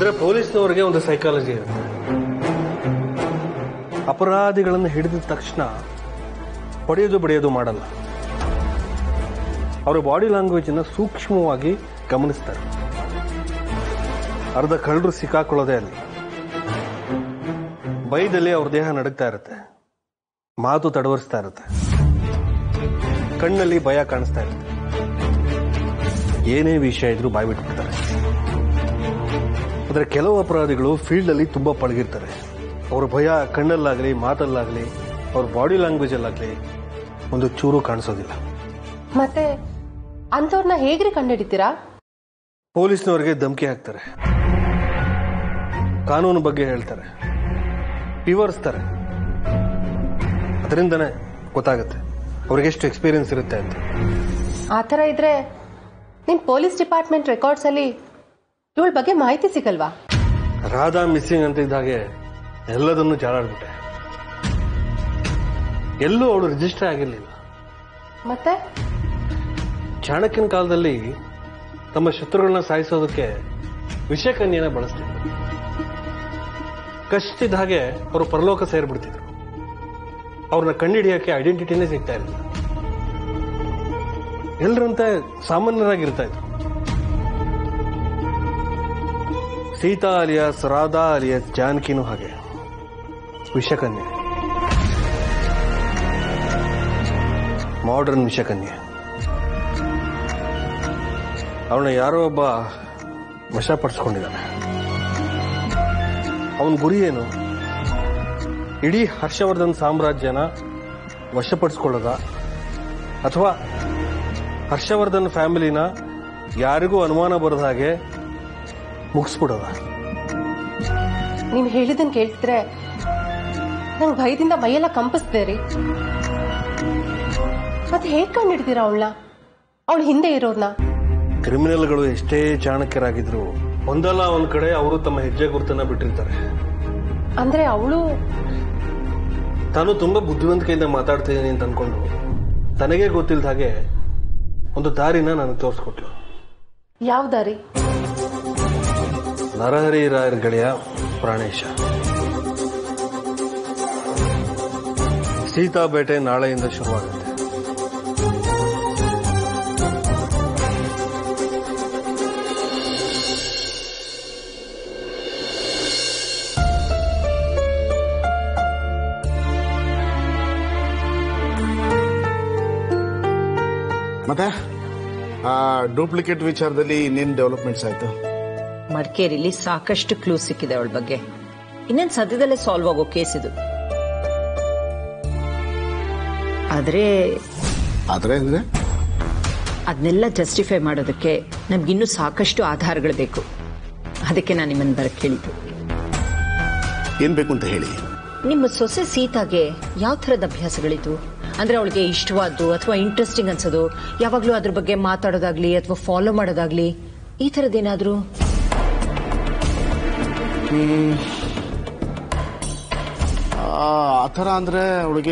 ಅಂದ್ರೆ ಪೊಲೀಸ್ನವರಿಗೆ ಒಂದು ಸೈಕಾಲಜಿ ಇರುತ್ತೆ ಅಪರಾಧಿಗಳನ್ನು ಹಿಡಿದ ತಕ್ಷಣ ಹೊಡೆಯೋದು ಬಡಿಯೋದು ಮಾಡಲ್ಲ ಅವರ ಬಾಡಿ ಲ್ಯಾಂಗ್ವೇಜ್ ಅನ್ನ ಸೂಕ್ಷ್ಮವಾಗಿ ಗಮನಿಸ್ತಾರೆ ಅರ್ಧ ಕಳ್ಳರು ಸಿಕ್ಕಾಕೊಳ್ಳೋದೇ ಅಲ್ಲಿ ಭಯದಲ್ಲಿ ಅವ್ರ ದೇಹ ನಡುಗ್ತಾ ಇರುತ್ತೆ ಮಾತು ತಡವರಿಸ್ತಾ ಇರುತ್ತೆ ಕಣ್ಣಲ್ಲಿ ಭಯ ಕಾಣಿಸ್ತಾ ಇರುತ್ತೆ ಏನೇ ವಿಷಯ ಇದ್ರೂ ಬಾಯ್ ಬಿಟ್ಬಿಡ್ತಾರೆ ಆದ್ರೆ ಕೆಲವು ಅಪರಾಧಿಗಳು ಫೀಲ್ಡ್ ಅಲ್ಲಿ ತುಂಬಾ ಪಳಗಿರ್ತಾರೆ ಅವ್ರ ಭಯ ಕಣ್ಣಲ್ಲಾಗ್ಲಿ ಮಾತಲ್ಲಾಗ್ಲಿ ಅವ್ರ ಬಾಡಿ ಲ್ಯಾಂಗ್ವೇಜ್ ಅಲ್ಲಾಗ್ಲಿ ಒಂದು ಚೂರು ಕಾಣಿಸೋದಿಲ್ಲ ಮತ್ತೆ ಅಂಥವ್ರನ್ನ ಹೇಗ್ರಿ ಕಂಡುಹಿಡಿತೀರಾ ಪೊಲೀಸ್ನವರಿಗೆ ಧಮಕಿ ಹಾಕ್ತಾರೆ ಕಾನೂನು ಬಗ್ಗೆ ಹೇಳ್ತಾರೆ ವಿವರಿಸ್ತಾರೆ ಅದರಿಂದನೇ ಗೊತ್ತಾಗುತ್ತೆ ಅವ್ರಿಗೆ ಎಷ್ಟು ಎಕ್ಸ್ಪೀರಿಯನ್ಸ್ ಇರುತ್ತೆ ಅಂತ ಆ ಥರ ಇದ್ರೆ ನಿಮ್ ಪೊಲೀಸ್ ಡಿಪಾರ್ಟ್ಮೆಂಟ್ ರೆಕಾರ್ಡ್ಸ್ ಅಲ್ಲಿ ಇವಳ ಬಗ್ಗೆ ಮಾಹಿತಿ ಸಿಗಲ್ವಾ ರಾಧಾ ಮಿಸ್ಸಿಂಗ್ ಅಂತ ಇದ್ದ ಹಾಗೆ ಎಲ್ಲದನ್ನು ಜಾಲಾಡ್ಬಿಟ್ಟೆ ಎಲ್ಲೂ ಅವಳು ರಿಜಿಸ್ಟರ್ ಆಗಿರ್ಲಿಲ್ಲ ಮತ್ತೆ ಚಾಣಕ್ಯನ ಕಾಲದಲ್ಲಿ ತಮ್ಮ ಶತ್ರುಗಳನ್ನ ಸಾಯಿಸೋದಕ್ಕೆ ವಿಷಕನ್ಯನ ಬಳಸ್ತಿದ್ರು ಕಷ್ಟಿದ್ದ ಹಾಗೆ ಅವರು ಪರಲೋಕ ಸೇರ್ಬಿಡ್ತಿದ್ರು ಅವ್ರನ್ನ ಕಂಡಿಡಿಯಕ್ಕೆ ಐಡೆಂಟಿಟಿನೇ ಸಿಗ್ತಾ ಇರಲಿಲ್ಲ ಎಲ್ಲರಂತೆ ಸಾಮಾನ್ಯರಾಗಿರ್ತಾ ಇದ್ರು ಸೀತಾ ಅಲಿಯಾಸ್ ರಾಧಾ ಅಲಿಯಾಸ್ ಜಾನಕಿನೂ ಹಾಗೆ ವಿಷಕನ್ಯೆ ಮಾಡರ್ನ್ ವಿಷಕನ್ಯೆ ಅವಳನ್ನ ಯಾರೋ ಒಬ್ಬ ವಶಪಡಿಸ್ಕೊಂಡಿದ್ದಾನೆ ಅವನ ಗುರಿ ಏನು ಇಡೀ ಹರ್ಷವರ್ಧನ್ ಸಾಮ್ರಾಜ್ಯನ ವಶಪಡಿಸ್ಕೊಳ್ಳೋದ ಅಥವಾ ಹರ್ಷವರ್ಧನ್ ಫ್ಯಾಮಿಲಿನ ಯಾರಿಗೂ ಅನುಮಾನ ಬರದ ಹಾಗೆ ಮುಗಿಸ್ಬಿಡೋದ ನೀವ್ ಹೇಳಿದನ್ ಕೇಳ್ತಿದ್ರೆ ನಂಗೆ ಭಯದಿಂದ ಮೈಯೆಲ್ಲ ಕಂಪಿಸ್ದೆ ರೀ ಮತ್ತೆ ಹೇಗ್ ಕಂಡಿಡ್ತೀರಾ ಅವಳನ್ನ ಅವಳು ಹಿಂದೆ ಇರೋರ್ನ ಕ್ರಿಮಿನಲ್ಗಳು ಎಷ್ಟೇ ಚಾಣಕ್ಯರಾಗಿದ್ರು ಒಂದಲ್ಲ ಒಂದ್ ಕಡೆ ಅವರು ತಮ್ಮ ಹೆಜ್ಜೆ ಗುರುತನ್ನ ಬಿಟ್ಟಿರ್ತಾರೆ ಅಂದ್ರೆ ಅವಳು ತಾನು ತುಂಬಾ ಬುದ್ಧಿವಂತಿಕೆಯಿಂದ ಮಾತಾಡ್ತಿದ್ದೀನಿ ಅಂತ ಅನ್ಕೊಂಡು ತನಗೆ ಗೊತ್ತಿಲ್ಲದ ಹಾಗೆ ಒಂದು ದಾರಿನ ನನಗೆ ತೋರಿಸ್ಕೊಟ್ಲು ಯಾವ ದಾರಿ ನರಹರಿ ರಾಯರ ಗೆಳೆಯ ಪ್ರಾಣೇಶ ಸೀತಾ ಬೇಟೆ ನಾಳೆಯಿಂದ ಶುರುವಾಗುತ್ತೆ ಮತ್ತೆ ಆ ಡೂಪ್ಲಿಕೇಟ್ ವಿಚಾರದಲ್ಲಿ ಇನ್ನೇನು ಡೆವಲಪ್ಮೆಂಟ್ಸ್ ಆಯ್ತು ಮಡಿಕೇರಿಲಿ ಸಾಕಷ್ಟು ಕ್ಲೂ ಸಿಕ್ಕಿದೆ ಅವಳ ಬಗ್ಗೆ ಇನ್ನೇನ್ ಸದ್ಯದಲ್ಲೇ ಸಾಲ್ವ್ ಆಗೋ ಕೇಸ್ ಇದು ಆದ್ರೆ ಆದ್ರೆ ಅಂದ್ರೆ ಅದನ್ನೆಲ್ಲ ಜಸ್ಟಿಫೈ ಮಾಡೋದಕ್ಕೆ ನಮ್ಗಿನ್ನೂ ಸಾಕಷ್ಟು ಆಧಾರಗಳು ಬೇಕು ಅದಕ್ಕೆ ನಾನು ನಿಮ್ಮನ್ನು ಬರಕ್ಕೆ ಹೇಳಿದ್ದು ಏನ್ ಬೇಕು ಅಂತ ಹೇಳಿ ನಿಮ್ಮ ಸೊಸೆ ಸೀತಾಗೆ ಯಾವ ಥರದ ಅಭ್ಯಾಸಗಳಿತ್ತು ಅಂದ್ರೆ ಅವಳಿಗೆ ಇಷ್ಟವಾದ್ದು ಅಥವಾ ಇಂಟ್ರೆಸ್ಟಿಂಗ್ ಅನ್ಸೋದು ಯಾವಾಗ್ಲೂ ಅದ್ರ ಬಗ್ಗೆ ಮಾತಾಡೋದಾಗ್ಲಿ ಅಥವಾ ಫಾಲೋ ಮಾಡೋದಾಗ್ಲಿ ಈ ಥರದ್ದೇನಾದ್ರೂ ಆ ಥರ ಅಂದ್ರೆ ಅವಳಿಗೆ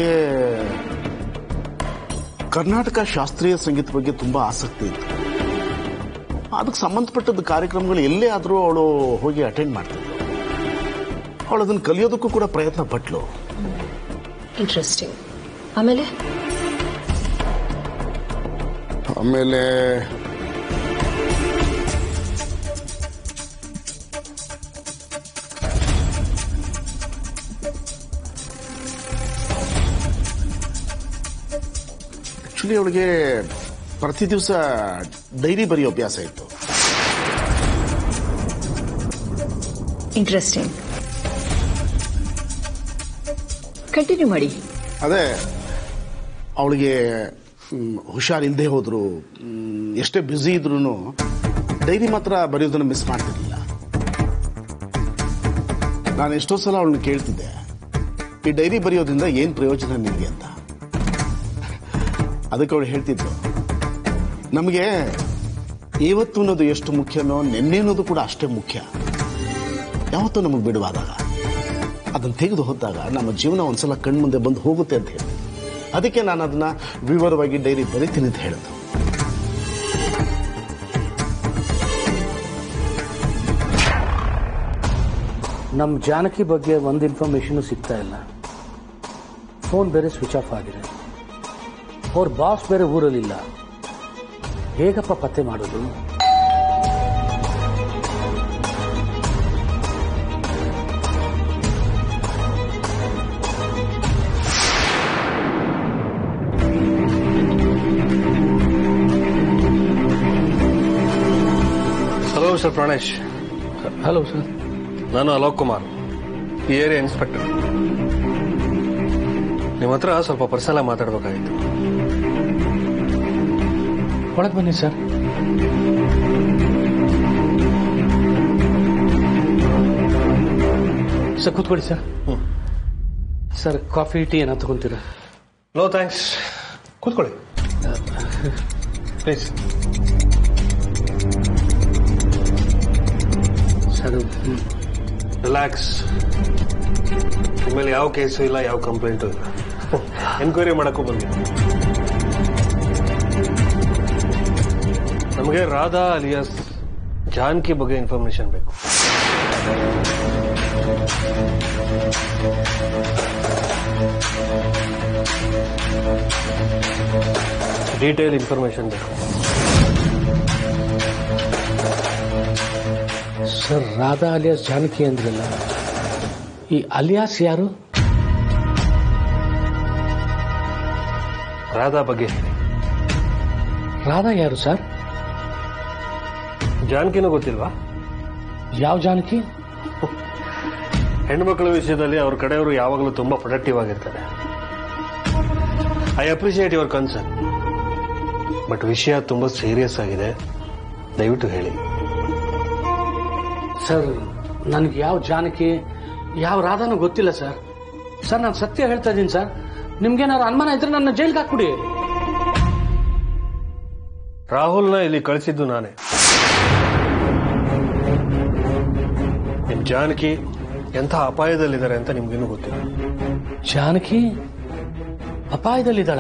ಕರ್ನಾಟಕ ಶಾಸ್ತ್ರೀಯ ಸಂಗೀತ ಬಗ್ಗೆ ತುಂಬಾ ಆಸಕ್ತಿ ಇತ್ತು ಅದಕ್ಕೆ ಸಂಬಂಧಪಟ್ಟದ ಕಾರ್ಯಕ್ರಮಗಳು ಎಲ್ಲೇ ಆದರೂ ಅವಳು ಹೋಗಿ ಅಟೆಂಡ್ ಮಾಡ್ತಿದ್ಳು ಅವಳು ಅದನ್ನು ಕಲಿಯೋದಕ್ಕೂ ಕೂಡ ಪ್ರಯತ್ನ ಪಟ್ಲು ಇಂಟ್ರೆಸ್ಟಿಂಗ್ ಆಮೇಲೆ ಆಮೇಲೆ ಆಕ್ಚುಲಿ ಅವಳಿಗೆ ಪ್ರತಿ ದಿವಸ ಡೈರಿ ಬರೆಯೋ ಅಭ್ಯಾಸ ಇತ್ತು ಇಂಟ್ರೆಸ್ಟಿಂಗ್ ಕಂಟಿನ್ಯೂ ಮಾಡಿ ಅದೇ ಅವಳಿಗೆ ಹುಷಾರಿಲ್ಲದೆ ಹೋದ್ರು ಮ್, ಎಷ್ಟೇ ಬ್ಯುಸಿ ಇದ್ರೂ ಡೈರಿ ಮಾತ್ರ ಬರೆಯೋದನ್ನು ಮಿಸ್ ಮಾಡ್ತಿರ್ಲಿಲ್ಲ ನಾನು ಎಷ್ಟೋ ಸಲ ಅವಳನ್ನ ಕೇಳ್ತಿದ್ದೆ ಈ ಡೈರಿ ಬರೆಯೋದ್ರಿಂದ ಏನು ಪ್ರಯೋಜನ ನಿಮಗೆ ಅಂತ ಅದಕ್ಕೆ ಅವಳು ಹೇಳ್ತಿದ್ದು ನಮಗೆ ಇವತ್ತು ಅನ್ನೋದು ಎಷ್ಟು ಮುಖ್ಯನೋ ನಿನ್ನೆ ಅನ್ನೋದು ಕೂಡ ಅಷ್ಟೇ ಮುಖ್ಯ ಯಾವತ್ತೂ ನಮಗೆ ಬಿಡುವಾದಾಗ ಅದನ್ನು ತೆಗೆದು ಹೋದಾಗ ನಮ್ಮ ಜೀವನ ಒಂದ್ಸಲ ಕಣ್ಮುಂದೆ ಬಂದು ಹೋಗುತ್ತೆ ಅಂತ ಹೇಳಿ ಅದಕ್ಕೆ ನಾನು ಅದನ್ನ ವಿವರವಾಗಿ ಡೈರಿ ಬರಿತೀನಿ ಅಂತ ಹೇಳಿದ್ದು ನಮ್ಮ ಜಾನಕಿ ಬಗ್ಗೆ ಒಂದು ಇನ್ಫಾರ್ಮೇಷನು ಸಿಗ್ತಾ ಇಲ್ಲ ಫೋನ್ ಬೇರೆ ಸ್ವಿಚ್ ಆಫ್ ಆಗಿದೆ ಅವ್ರ ಬಾಸ್ ಬೇರೆ ಊರಲ್ಲಿಲ್ಲ ಹೇಗಪ್ಪ ಪತ್ತೆ ಮಾಡೋದು hello sir Pranesh hello sir ನಾನು ಅಲೋಕ್ ಕುಮಾರ್ ಈ ಏರಿಯಾ ಇನ್ಸ್ಪೆಕ್ಟರ್ ನಿಮ್ಮ ಹತ್ರ ಸ್ವಲ್ಪ ಪರ್ಸನಲ್ ಆಗಿ ಮಾತಾಡ್ಬೇಕಾಗಿತ್ತು ಒಳಗೆ ಬನ್ನಿ ಸರ್ ಸರ್ ಕೂತ್ಕೊಳ್ಳಿ ಸರ್ ಸರ್ ಕಾಫಿ ಟೀ ಏನೋ ತಗೊಂತೀರಾ ನೋ ಥ್ಯಾಂಕ್ಸ್ ಕೂತ್ಕೊಳ್ಳಿ ಪ್ಲೀಸ್ ಸರ್ ಹ್ಮ್. ರಿಲ್ಯಾಕ್ಸ್ ನಿಮ್ಮಲ್ಲಿ ಯಾವ ಕೇಸು ಇಲ್ಲ ಯಾವ ಕಂಪ್ಲೇಂಟು ಇಲ್ಲ ಎನ್ಕ್ವೈರಿ ಮಾಡಕ್ಕೂ ಬಂದಿಲ್ಲ ನಮಗೆ ರಾಧಾ ಅಲಿಯಾಸ್ ಜಾನ್ಕಿ ಬಗ್ಗೆ ಇನ್ಫಾರ್ಮೇಶನ್ ಬೇಕು ಡೀಟೇಲ್ ಇನ್ಫಾರ್ಮೇಶನ್ ಬೇಕು ಸರ್ ರಾಧಾ ಅಲಿಯಾಸ್ ಜಾನಕಿ ಅಂದ್ರಲ್ಲ ಈ ಅಲಿಯಾಸ್ ಯಾರು ರಾಧಾ ಬಗ್ಗೆ ಹೇಳಿ ರಾಧಾ ಯಾರು ಸರ್ ಜಾನ್ಕಿನೂ ಗೊತ್ತಿಲ್ವಾ ಯಾವ ಜಾನಕಿ ಹೆಣ್ಮಕ್ಳ ವಿಷಯದಲ್ಲಿ ಅವ್ರ ಕಡೆಯವರು ಯಾವಾಗಲೂ ತುಂಬಾ ಪ್ರೊಡಕ್ಟಿವ್ ಆಗಿರ್ತಾರೆ I appreciate your concern but ವಿಷಯ ತುಂಬಾ ಸೀರಿಯಸ್ ಆಗಿದೆ ದಯವಿಟ್ಟು ಹೇಳಿ ಸರ್ ನನಗೆ ಯಾವ ಜಾನಕಿ ಯಾವ ರಾಧಾನೂ ಗೊತ್ತಿಲ್ಲ ಸರ್ ಸರ್ ನಾನು ಸತ್ಯ ಹೇಳ್ತಾ ಇದ್ದೀನಿ ಸರ್ ನಿಮ್ಗೇನಾದ್ರು ಅನುಮಾನ ಇದ್ರೆ ನನ್ನ ಜೈಲ್ಗೆ ಹಾಕ್ಬಿಡಿ ರಾಹುಲ್ನ ಇಲ್ಲಿ ಕಳಿಸಿದ್ದು ನಾನೇ ನಿಮ್ ಜಾನಕಿ ಎಂಥ ಅಪಾಯದಲ್ಲಿದ್ದಾರೆ ಅಂತ ನಿಮ್ಗೇನು ಗೊತ್ತಿಲ್ಲ ಜಾನಕಿ ಅಪಾಯದಲ್ಲಿದ್ದಾಳ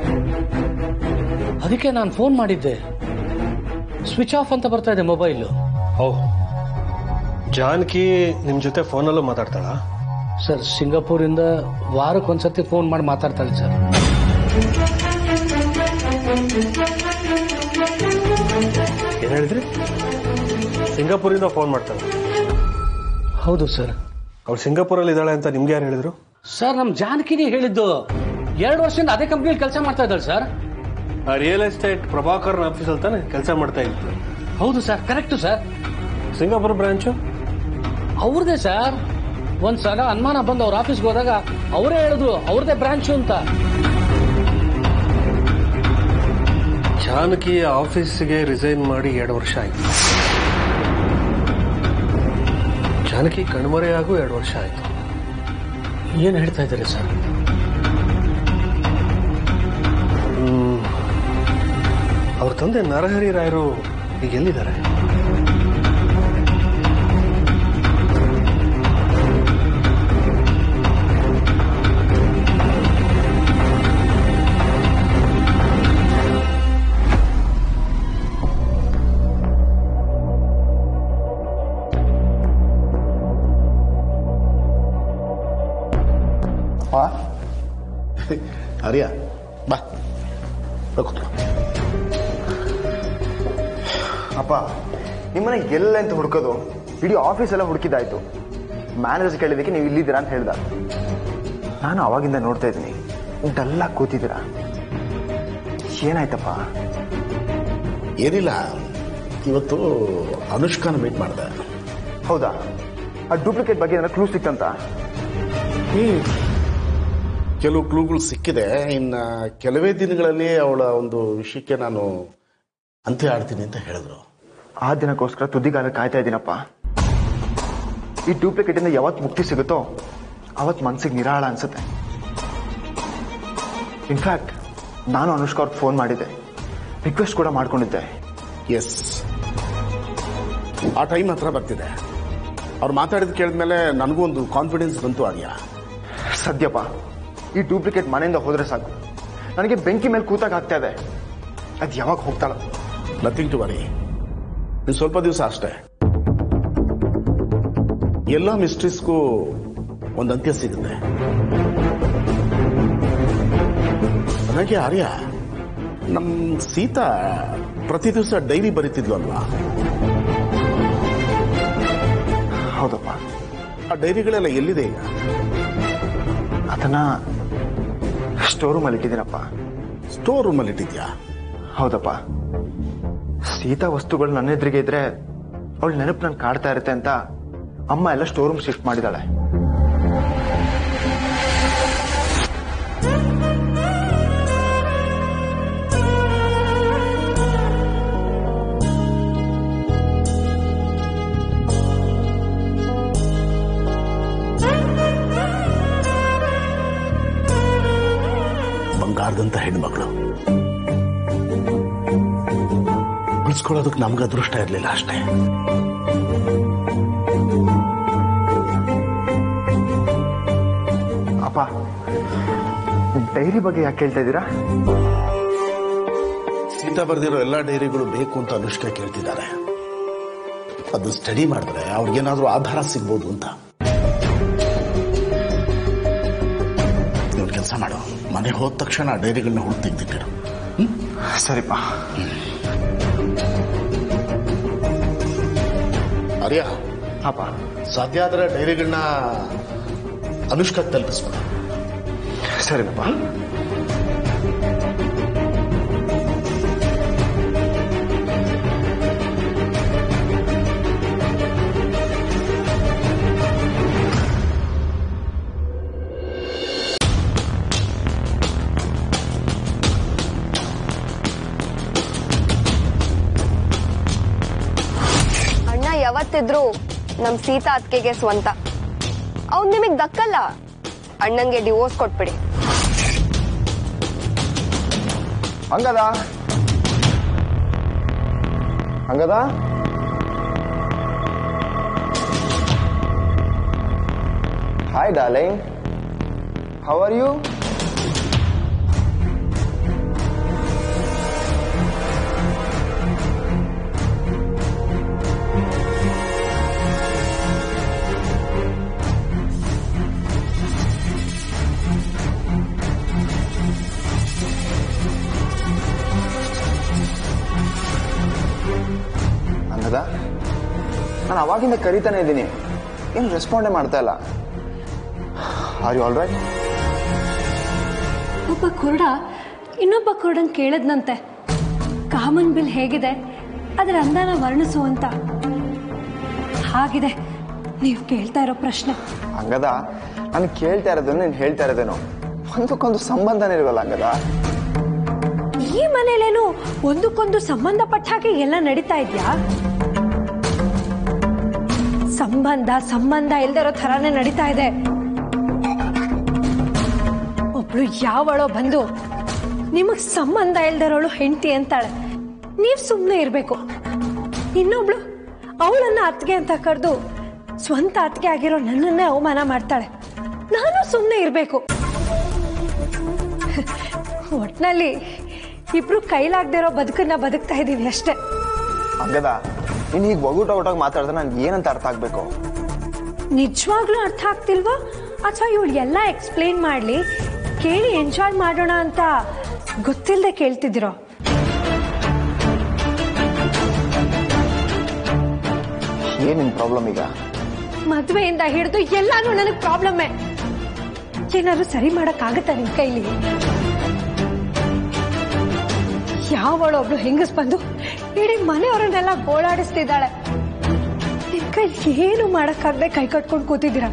ಅದಕ್ಕೆ ನಾನು ಫೋನ್ ಮಾಡಿದ್ದೆ ಸ್ವಿಚ್ ಆಫ್ ಅಂತ ಬರ್ತಾ ಇದೆ ಮೊಬೈಲ್ ಓಹ್ ಜಾನಕಿ ನಿಮ್ ಜೊತೆ ಫೋನಲ್ಲೂ ಮಾತಾಡ್ತಾಳಾ ಸರ್ ಸಿಂಗಾಪುರಿಂದ ವಾರಕ್ಕೊಂದ್ಸತಿ ಫೋನ್ ಮಾಡಿ ಮಾತಾಡ್ತಾಳೆ ಸರ್ ಏನ್ ಹೇಳಿದ್ರಿ ಸಿಂಗಾಪುರಿಂದ ಫೋನ್ ಮಾಡ್ತಾಳೆ ಹೌದು ಸರ್ ಅವ್ರು ಸಿಂಗಾಪುರಲ್ಲಿ ಇದ್ದಾಳೆ ಅಂತ ನಿಮ್ಗೆ ಯಾರು ಹೇಳಿದ್ರು ಸರ್ ನಮ್ ಜಾನಕಿನೇ ಹೇಳಿದ್ದು ಎರಡು ವರ್ಷದಿಂದ ಅದೇ ಕಂಪ್ನಿಯಲ್ಲಿ ಕೆಲಸ ಮಾಡ್ತಾ ಇದ್ದಾಳೆ ಸರ್ ಆ ರಿಯಲ್ ಎಸ್ಟೇಟ್ ಪ್ರಭಾಕರ್ನ ಆಫೀಸಲ್ಲಿ ತಾನೆ ಕೆಲಸ ಮಾಡ್ತಾ ಇತ್ತು ಹೌದು sir correct sir Singapore branch ಅವ್ರದೇ ಸರ್ ಒಂದ್ ಸಲ ಅನುಮಾನ ಬಂದು ಅವ್ರ ಆಫೀಸ್ಗೆ ಹೋದಾಗ ಅವರೇ ಹೇಳಿದ್ರು ಅವ್ರದೇ ಬ್ರಾಂಚು ಅಂತ ಜಾನಕಿ ಆಫೀಸ್ಗೆ ರಿಸೈನ್ ಮಾಡಿ ಎರಡು ವರ್ಷ ಆಯ್ತು ಜಾನಕಿ ಕಣ್ಮರೆಯಾಗೂ ಎರಡು ವರ್ಷ ಆಯ್ತು ಏನ್ ಹೇಳ್ತಾ ಇದ್ದಾರೆ ಸರ್ ಹ್ಮ್. ಅವ್ರ ತಂದೆ ನರಹರಿ ರಾಯರು ಈಗ ಎಲ್ಲಿದ್ದಾರೆ ಆರ್ಯ ಬಾ ಬಾ ಕೂತ್ಕೋ. ಅಪ್ಪ ನಿಮ್ಮನೆ ಎಲ್ಲ ಅಂತ ಹುಡ್ಕೋದು ಇಡೀ ಆಫೀಸ್ ಎಲ್ಲ ಹುಡುಕಿದಾಯ್ತು ಮ್ಯಾನೇಜರ್ ಕೇಳಿದಕ್ಕೆ ನೀವು ಇಲ್ಲಿದ್ದೀರಾ ಅಂತ ಹೇಳ್ದ ನಾನು ಅವಾಗಿಂದ ನೋಡ್ತಾ ಇದ್ದೀನಿ ಡಲ್ಲ ಕೂತಿದ್ದೀರಾ ಏನಾಯ್ತಪ್ಪ ಏನಿಲ್ಲ ಇವತ್ತು ಅನುಷ್ಕಾನ ಮೀಟ್ ಮಾಡಿದೆ ಹೌದಾ ಆ ಡೂಪ್ಲಿಕೇಟ್ ಬಗ್ಗೆ ಏನಾರ ಕ್ಲೂ ಸಿಕ್ತಂತ ಹ್ಮ್ ಕೆಲವು ಕ್ಲೂಗಳು ಸಿಕ್ಕಿದೆ ಇನ್ನ ಕೆಲವೇ ದಿನಗಳಲ್ಲಿ ಅವಳ ಒಂದು ವಿಷಯಕ್ಕೆ ನಾನು ಅಂತ್ಯ ಆಡ್ತೀನಿ ಅಂತ ಹೇಳಿದ್ರು ಆ ದಿನಕ್ಕೋಸ್ಕರ ತುದಿಗಾಲ ಕಾಯ್ತಾ ಇದ್ದೀನಪ್ಪ ಈ ಡೂಪ್ಲಿಕೇಟ್ ಇಂದ ಯಾವತ್ತು ಮುಕ್ತಿ ಸಿಗುತ್ತೋ ಅವತ್ತು ಮನ್ಸಿಗೆ ನಿರಾಳ ಅನ್ಸುತ್ತೆ ಇನ್ಫ್ಯಾಕ್ಟ್ ನಾನು ಅನುಷ್ಕಾ ಅವ್ರಿಗೆ ಫೋನ್ ಮಾಡಿದ್ದೆ ರಿಕ್ವೆಸ್ಟ್ ಕೂಡ ಮಾಡ್ಕೊಂಡಿದ್ದೆ ಎಸ್ ಆ ಟೈಮ್ ಹತ್ರ ಬರ್ತಿದೆ ಅವ್ರು ಮಾತಾಡಿದ್ ಕೇಳಿದ್ಮೇಲೆ ನನಗೂ ಒಂದು ಕಾನ್ಫಿಡೆನ್ಸ್ ಬಂತು ಆರ್ಯ ಸದ್ಯಪ್ಪ ಈ ಡೂಪ್ಲಿಕೇಟ್ ಮನೆಯಿಂದ ಹೋದ್ರೆ ಸಾಕು ನನಗೆ ಬೆಂಕಿ ಮೇಲೆ ಕೂತಾಗ ಆಗ್ತಾ ಇದೆ ಅದು ಯಾವಾಗ ಹೋಗ್ತಾಳ ನಥಿಂಗ್ ಟು ವರಿ ಇನ್ನು ಸ್ವಲ್ಪ ದಿವಸ ಅಷ್ಟೇ ಎಲ್ಲ ಮಿಸ್ಟ್ರೀಸ್ಗೂ ಒಂದು ಅಂತ್ಯ ಸಿಗುತ್ತೆ ನನಗೆ ಆರ್ಯ ನಮ್ ಸೀತಾ ಪ್ರತಿ ದಿವಸ ಡೈರಿ ಬರೀತಿದ್ವಲ್ವಾ ಹೌದಪ್ಪ ಆ ಡೈರಿಗಳೆಲ್ಲ ಎಲ್ಲಿದೆ ಈಗ ಅದನ್ನ ಸ್ಟೋರ್ ರೂಮಲ್ಲಿ ಇಟ್ಟಿದ್ದೀನಪ್ಪ ಸ್ಟೋರ್ ರೂಮಲ್ಲಿ ಇಟ್ಟಿದ್ಯಾ ಹೌದಪ್ಪ ಸೀತಾ ವಸ್ತುಗಳು ನನ್ನ ಎದುರಿಗೆ ಇದ್ರೆ ಅವಳ ನೆನಪು ನನ್ ಕಾಡ್ತಾ ಇರುತ್ತೆ ಅಂತ ಅಮ್ಮ ಎಲ್ಲ ಸ್ಟೋರ್ ರೂಮ್ ಶಿಫ್ಟ್ ಮಾಡಿದಾಳೆ ಬಂಗಾರದಂತ ಹೆಣ್ಮಗಳು ಉಳಿಸ್ಕೊಳ್ಳೋದಕ್ಕೆ ನಮ್ಗೆ ಅದೃಷ್ಟ ಇರಲಿಲ್ಲ ಅಷ್ಟೇ ಅಪ್ಪ ಡೈರಿ ಬಗ್ಗೆ ಯಾಕೆ ಕೇಳ್ತಾ ಇದ್ದೀರಾ ಸೀತಾ ಬರೆದಿರೋ ಎಲ್ಲ ಡೈರಿಗಳು ಬೇಕು ಅಂತ ಅನುಷ್ಕಾ ಕೇಳ್ತಿದ್ದಾರೆ ಅದು ಸ್ಟಡಿ ಮಾಡಿದ್ರೆ ಅವ್ರಿಗೇನಾದ್ರೂ ಆಧಾರ ಸಿಗ್ಬೋದು ಅಂತ ಒಂದು ಕೆಲಸ ಮಾಡು ಮನೆಗೆ ಹೋದ ತಕ್ಷಣ ಆ ಡೈರಿಗಳನ್ನ ಹುಡುಕ್ ತೆಗ್ದಿಟ್ಟಿರು ಸರಿಪ್ಪ ಅರಿಯ ಅಪ್ಪ ಸಾಧ್ಯ ಆದ್ರೆ ಡೈರಿಗಳನ್ನ ಅನುಷ್ಕಾ ತಲುಪಿಸ್ಬೇಡ ಸರಿನಪ್ಪ ಅಣ್ಣ ಯಾವತ್ತಿದ್ರು ನಮ್ ಸೀತಾ ಅತ್ಕೆಗೆ ಸ್ವಂತ ಅವ್ನ್ ನಿಮಗ್ ದಕ್ಕಲ್ಲ ಅಣ್ಣಂಗೆ ಡಿವೋರ್ಸ್ ಕೊಟ್ಬಿಡಿ ಹಂಗದ ಹಂಗದ hi darling how are you ಹಂಗದ ನಾನು ಅವಾಗಿಂದ ಕರಿತಾನೆ ಇದ್ದೀನಿ ಏನು ರೆಸ್ಪಾಂಡೇ ಮಾಡ್ತಾ ಇಲ್ಲ ಆರ್ ಯು ಆಲ್ ರೈಟ್ ಒಬ್ಬ ಕುರುಡ ಇನ್ನೊಬ್ಬ ಕುರುಡನ್ ಕೇಳದ್ನಂತೆ ಕಾಮನ್ ಬಿಲ್ ಹೇಗಿದೆ ಅದರ ಅಂದಾನ ವರ್ಣಿಸು ಅಂತ ಹಾಗಿದೆ ನೀವು ಕೇಳ್ತಾ ಇರೋ ಪ್ರಶ್ನೆ ಹಂಗದ ನಾನು ಕೇಳ್ತಾ ಇರೋದನ್ನು ನೀನು ಹೇಳ್ತಾ ಇರೋದೇನು ಒಂದಕ್ಕೊಂದು ಸಂಬಂಧನೇ ಇಲ್ವಲ್ಲ ಹಂಗದ ಈ ಮನೇಲೇನು ಒಂದಕ್ಕೊಂದು ಸಂಬಂಧಪಟ್ಟ ಹಾಗೆ ಎಲ್ಲ ನಡೀತಾ ಇದ್ಯಾ ಸಂಬಂಧ ಸಂಬಂಧ ಇಲ್ದಿರೋ ಥರಾನೇ ನಡೀತಾ ಇದೆ ಒಬ್ಳು ಯಾವಳೋ ಬಂದು ನಿಮಗ್ ಸಂಬಂಧ ಇಲ್ದಿರೋಳು ಹೆಂಡತಿ ಅಂತಾಳೆ ನೀವ್ ಸುಮ್ಮನೆ ಇರ್ಬೇಕು ಇನ್ನೊಬ್ಳು ಅವಳನ್ನ ಅತ್ತಿಗೆ ಅಂತ ಕರೆದು ಸ್ವಂತ ಅತ್ತಿಗೆ ಆಗಿರೋ ನನ್ನನ್ನೇ ಅವಮಾನ ಮಾಡ್ತಾಳೆ ನಾನು ಸುಮ್ಮನೆ ಇರ್ಬೇಕು ಒಟ್ನಲ್ಲಿ ಇಬ್ರು ಕೈಲಾಗ್ದಿರೋ ಬದುಕನ್ನ ಬದುಕ್ತಾ ಇದೀವಿ ಅಷ್ಟೇ ಹಂಗದ ನೀನು ಈಗ ಒಗೂಟ ಒಟ್ಟಾಗಿ ಮಾತಾಡಿದ್ರೆ ನನ್ಗೆ ಏನಂತ ಅರ್ಥ ಆಗ್ಬೇಕು ನಿಜವಾಗ್ಲೂ ಅರ್ಥ ಆಗ್ತಿಲ್ವಾ ಅಥವಾ ಇವಳು ಎಲ್ಲ ಎಕ್ಸ್ಪ್ಲೇನ್ ಮಾಡ್ಲಿ ಕೇಳಿ ಎಂಜಾಯ್ ಮಾಡೋಣ ಅಂತ ಗೊತ್ತಿಲ್ಲದೆ ಕೇಳ್ತಿದ್ದೀರೋ ಏನ್ ನಿನ್ ಪ್ರಾಬ್ಲಮ್ ಈಗ ಮದ್ವೆಯಿಂದ ಹಿಡಿದು ಎಲ್ಲಾನು ನನಗ್ ಪ್ರಾಬ್ಲಮ್ಮೇ ಏನಾದ್ರು ಸರಿ ಮಾಡಕ್ಕಾಗತ್ತಾ ನಿಮ್ ಕೈಲಿ ಯಾವಳೊಬ್ಳು ಹೆಂಗಸ್ ಬಂದು ಇಡೀ ಮನೆಯವರನ್ನೆಲ್ಲ ಗೋಳಾಡಿಸ್ತಿದ್ದಾಳೆ ನಿಮ್ ಕೈ ಏನು ಮಾಡಕ್ಕಾಗದೆ ಕೈ ಕಟ್ಕೊಂಡು ಕೂತಿದ್ದೀರಾ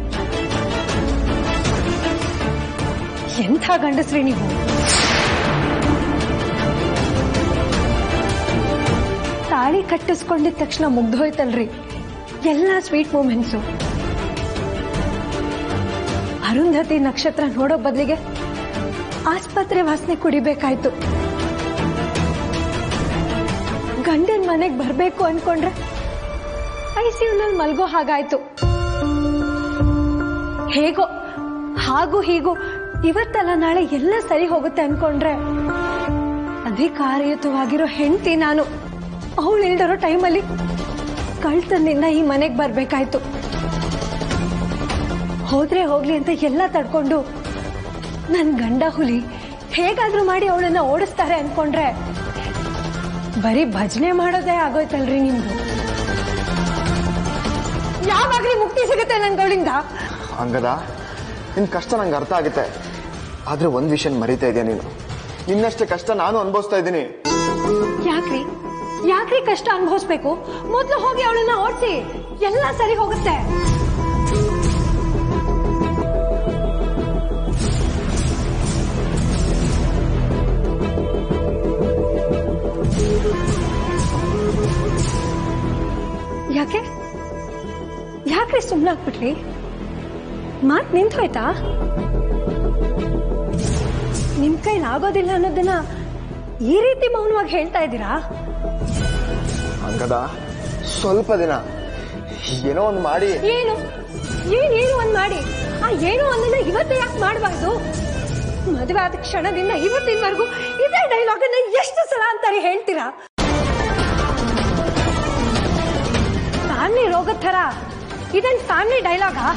ಎಂಥ ಗಂಡಸ್ರಿ ನೀವು ತಾಳಿ ಕಟ್ಟಿಸ್ಕೊಂಡಿದ ತಕ್ಷಣ ಮುಗ್ದೋಯ್ತಲ್ರಿ ಎಲ್ಲ ಸ್ವೀಟ್ ಮೂಮೆಂಟ್ಸು ಅರುಂಧತಿ ನಕ್ಷತ್ರ ನೋಡೋ ಬದಲಿಗೆ ಆಸ್ಪತ್ರೆ ವಾಸನೆ ಕುಡಿಬೇಕಾಯ್ತು ಗಂಡನ್ ಮನೆಗ್ ಬರ್ಬೇಕು ಅನ್ಕೊಂಡ್ರೆ ಐಸಿಯುನಲ್ಲಿ ಮಲ್ಗೋ ಹಾಗಾಯ್ತು ಹೇಗೋ ಹಾಗೂ ಹೀಗೂ ಇವತ್ತಲ್ಲ ನಾಳೆ ಎಲ್ಲ ಸರಿ ಹೋಗುತ್ತೆ ಅನ್ಕೊಂಡ್ರೆ ಅಧಿಕಾರಯುತವಾಗಿರೋ ಹೆಂಡತಿ ನಾನು ಅವಳು ಇಲ್ದಿರೋ ಟೈಮಲ್ಲಿ ಕಳ್ತನದಿಂದ ಈ ಮನೆಗ್ ಬರ್ಬೇಕಾಯ್ತು ಹೋದ್ರೆ ಹೋಗ್ಲಿ ಅಂತ ಎಲ್ಲ ತಡ್ಕೊಂಡು ನನ್ ಗಂಡ ಹುಲಿ ಹೇಗಾದ್ರೂ ಮಾಡಿ ಅವಳನ್ನ ಓಡಿಸ್ತಾರೆ ಅನ್ಕೊಂಡ್ರೆ ಬರೀ ಭಜನೆ ಮಾಡೋದೇ ಆಗೋಯ್ತಲ್ರಿ ನಿಮ್ದು ಯಾವಾಗ್ಲಿ ಮುಕ್ತಿ ಸಿಗುತ್ತೆ ನನ್ಗಳಿಂದ ಹಂಗದ ನಿನ್ ಕಷ್ಟ ನಂಗೆ ಅರ್ಥ ಆಗುತ್ತೆ ಆದ್ರೆ ಒಂದ್ ವಿಷಯ ಮರಿತಾ ಇದೆಯಾ ನೀನು ನಿನ್ನಷ್ಟೇ ಕಷ್ಟ ನಾನು ಅನುಭವಿಸ್ತಾ ಇದ್ದೀನಿ ಯಾಕ್ರಿ ಯಾಕ್ರಿ ಕಷ್ಟ ಅನುಭವಿಸ್ಬೇಕು ಮೊದ್ಲು ಹೋಗಿ ಅವಳನ್ನ ಓಡಿಸಿ ಎಲ್ಲ ಸರಿ ಹೋಗುತ್ತೆ ಯಾಕೆ ಯಾಕ್ರಿ ಸುಮ್ಮನಾಗ್ಬಿಟ್ರಿ ಮಾತ್ ನಿಂತು ಹೋಯ್ತಾ ನಿಮ್ ಕೈಲಿ ಆಗೋದಿಲ್ಲ ಅನ್ನೋದನ್ನ ಈ ರೀತಿ ಮೌನವಾಗಿ ಹೇಳ್ತಾ ಇದ್ದೀರಾ ಹಂಗದ ಸ್ವಲ್ಪ ದಿನ ಏನೋ ಒಂದು ಮಾಡಿ ಏನು ಏನ್ ಏನು ಒಂದ್ ಮಾಡಿ ಆ ಏನು ಒಂದನ್ನ ಇವತ್ತು ಯಾಕೆ ಮಾಡಬಾರ್ದು ಮದುವೆ ಆದ ಕ್ಷಣದಿಂದ ಇವತ್ತಿನವರೆಗೂ ಇದೇ ಡೈಲಾಗ್ ಅನ್ನ ಎಷ್ಟು ಸಲ ಅಂತಾರೆ ಹೇಳ್ತೀರಾ ಫ್ಯಾಮಿಲಿ ರೋಗದ ಥರ ಇದನ್ ಫ್ಯಾಮಿಲಿ ಡೈಲಾಗಾ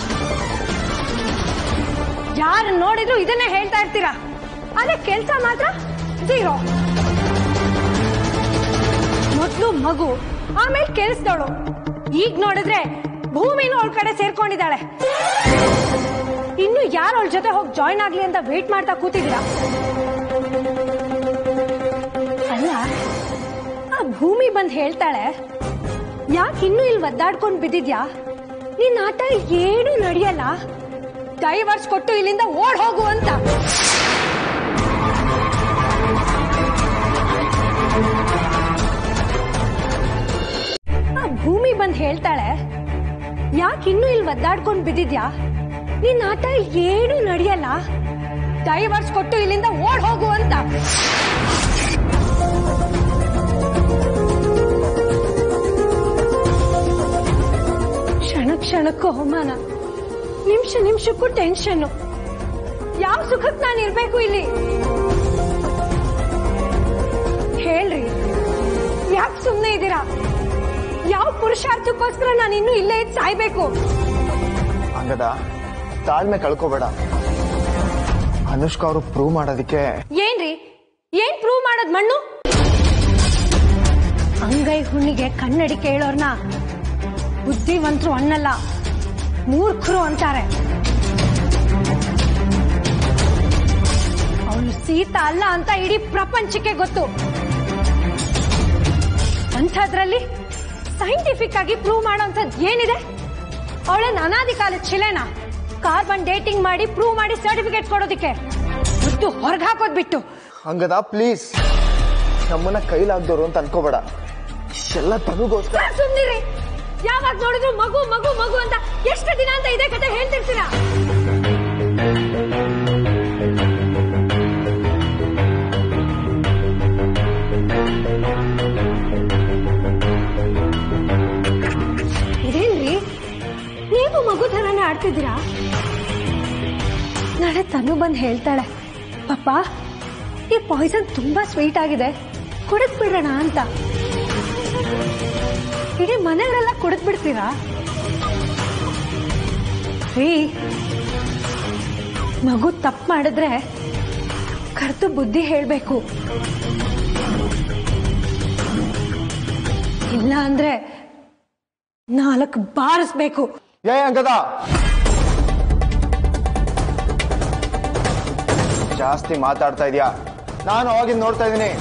ಯಾರು ನೋಡಿದ್ರು ಇದನ್ನೇ ಹೇಳ್ತಾ ಇರ್ತೀರಾ ಅದೇ ಕೆಲ್ಸ ಮಾತ್ರ ಝೀರೋ ಮೊದ್ಲು ಮಗು ಆಮೇಲೆ ಕೆಲ್ಸದವಳು ಈಗ ನೋಡಿದ್ರೆ ಭೂಮಿನೂ ಅವಳ ಕಡೆ ಸೇರ್ಕೊಂಡಿದ್ದಾಳೆ ಇನ್ನು ಯಾರು ಅವಳ ಜೊತೆ ಹೋಗಿ ಜಾಯ್ನ್ ಆಗ್ಲಿ ಅಂತ ವೇಟ್ ಮಾಡ್ತಾ ಕೂತಿದ್ದೀರಾ ಅಲ್ಲ ಆ ಭೂಮಿ ಬಂದ್ ಹೇಳ್ತಾಳೆ ಯಾಕೆ ಇನ್ನೂ ಇಲ್ಲಿ ಒದ್ದಾಡ್ಕೊಂಡ್ ಬಿದ್ದಿದ್ಯಾ ನಿನ್ನ ಆಟ ಏನೂ ನಡೆಯಲ್ಲ ಡೈವರ್ಸ್ ಕೊಟ್ಟು ಇಲ್ಲಿಂದ ಓಡ್ ಹೋಗು ಅಂತ ಆ ಭೂಮಿ ಬಂದ್ ಹೇಳ್ತಾಳೆ ಯಾಕೆ ಇನ್ನೂ ಇಲ್ಲಿ ಒದ್ದಾಡ್ಕೊಂಡ್ ಬಿದ್ದಿದ್ಯಾ ನಿನ್ನ ಆಟ ಏನೂ ನಡೆಯಲ್ಲ ಡೈವರ್ಸ್ ಕೊಟ್ಟು ಇಲ್ಲಿಂದ ಓಡ್ ಹೋಗು ಅಂತ ಕ್ಷಣ ಕ್ಷಣಕ್ಕೂ ಅವಮಾನ ನಿಮಿಷ ನಿಮಿಷಕ್ಕೂ ಟೆನ್ಷನ್ ಯಾವ ಸುಖಕ್ ನಾನು ಇರ್ಬೇಕು ಇಲ್ಲಿ ಹೇಳ್ರಿ ಯಾಕೆ ಸುಮ್ಮನೆ ಇದ್ದೀರಾ ಯಾವ ಪುರುಷಾರ್ಥಕ್ಕೋಸ್ಕರ ನಾನು ಇನ್ನೂ ಇಲ್ಲೇ ಇದ್ದು ಸಾಯ್ಬೇಕು ಹಂಗದ ತಾಳ್ಮೆ ಕಳ್ಕೋಬೇಡ ಅನುಷ್ಕಾ ಅವರು ಪ್ರೂವ್ ಮಾಡೋದಕ್ಕೆ ಏನ್ರಿ ಏನ್ ಪ್ರೂವ್ ಮಾಡೋದ್ ಮಣ್ಣು ಅಂಗೈ ಹುಣ್ಣಿಗೆ ಕನ್ನಡಿಕೆ ಹೇಳೋರ್ನ ಬುದ್ಧಿವಂತರು ಅನ್ನಲ್ಲ ಮೂರ್ಖರು ಅಂತಾರೆ ಅವಳು ಸೀತಾ ಅಲ್ಲ ಅಂತ ಇಡೀ ಪ್ರಪಂಚಕ್ಕೆ ಗೊತ್ತು ಅಂಥದ್ರಲ್ಲಿ ಸೈಂಟಿಫಿಕ್ ಆಗಿ ಪ್ರೂವ್ ಮಾಡೋಂಥದ್ದು ಏನಿದೆ ಅವಳನ್ನ ಅನಾದಿ ಕಾಲದ ಶಿಲೆನ ಕಾರ್ಬನ್ ಡೇಟಿಂಗ್ ಮಾಡಿ ಪ್ರೂವ್ ಮಾಡಿ ಸರ್ಟಿಫಿಕೇಟ್ ಕೊಡೋದಕ್ಕೆ ಬಿಟ್ಟು ಹೊರಗೆ ಹಾಕೋದ್ ಬಿಟ್ಟು ಹಂಗದ ಪ್ಲೀಸ್ ನಮ್ಮನ್ನ ಕೈಲಾಗ್ದವ್ರು ಅಂತ ಅನ್ಕೋಬೇಡ ಎಲ್ಲ ತನಗೋಸ್ಕರ ಸಾಕ್ ಸುಮ್ನಿರಿ ಯಾವಾಗ ನೋಡಿದ್ರು ಮಗು ಮಗು ಮಗು ಅಂತ ಎಷ್ಟು ದಿನ ಅಂತ ಇದೇ ಕತೆ ಹೇಳ್ತಿರ್ತೀರಾ ಇದೇನ್ರಿ ನೀವು ಮಗು ಥರನೇ ಆಡ್ತಿದ್ದೀರಾ ನಾಳೆ ತನು ಬಂದು ಹೇಳ್ತಾಳೆ ಪಪ್ಪ ಈ ಪಾಯ್ಸನ್ ತುಂಬಾ ಸ್ವೀಟ್ ಆಗಿದೆ ಕುಡಿದ್ ಬಿಡೋಣ ಅಂತ ಇಡೀ ಮನೆಯವರೆಲ್ಲ ಕುಡಿದ್ ಬಿಡ್ತೀರಾ ರೀ ಮಗು ತಪ್ಪು ಮಾಡಿದ್ರೆ ಕರ್ತು ಬುದ್ಧಿ ಹೇಳ್ಬೇಕು ಇಲ್ಲ ಅಂದ್ರೆ ನಾಲ್ಕು ಬಾರಿಸ್ಬೇಕು ಏ ಹಂಗದ ಜಾಸ್ತಿ ಮಾತಾಡ್ತಾ ಇದೀಯಾ ನಾನು ಅವಾಗಿಂದ ನೋಡ್ತಾ ಇದ್ದೀನಿ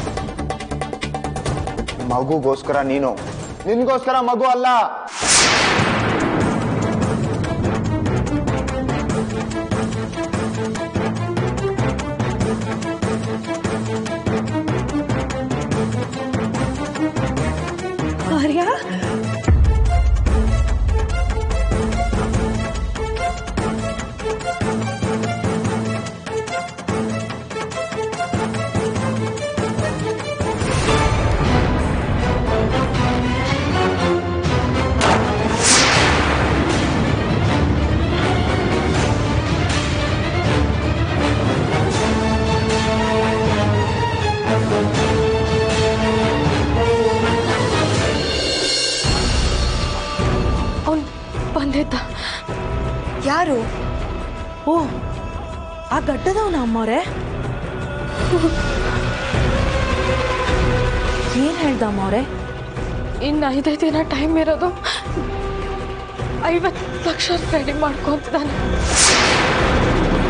ಮಗುಗೋಸ್ಕರ ನೀನು ನಿನ್ಗೋಸ್ಕರ ಮಗು ಅಲ್ಲ ಆರ್ಯ ಅವನ್ ಬಂದಿದ್ದ ಯಾರು ಓ ಆ ಗಡ್ಡದವನ ಅಮ್ಮವ್ರೆ ಏನ್ ಹೇಳ್ದ ಅಮ್ಮವ್ರೆ ಇನ್ನು ಐದೇ ದಿನ ಟೈಮ್ ಇರೋದು ಐವತ್ತು ಲಕ್ಷ ರೆಡಿ ಮಾಡ್ಕೊಂತಿದ್ದಾನೆ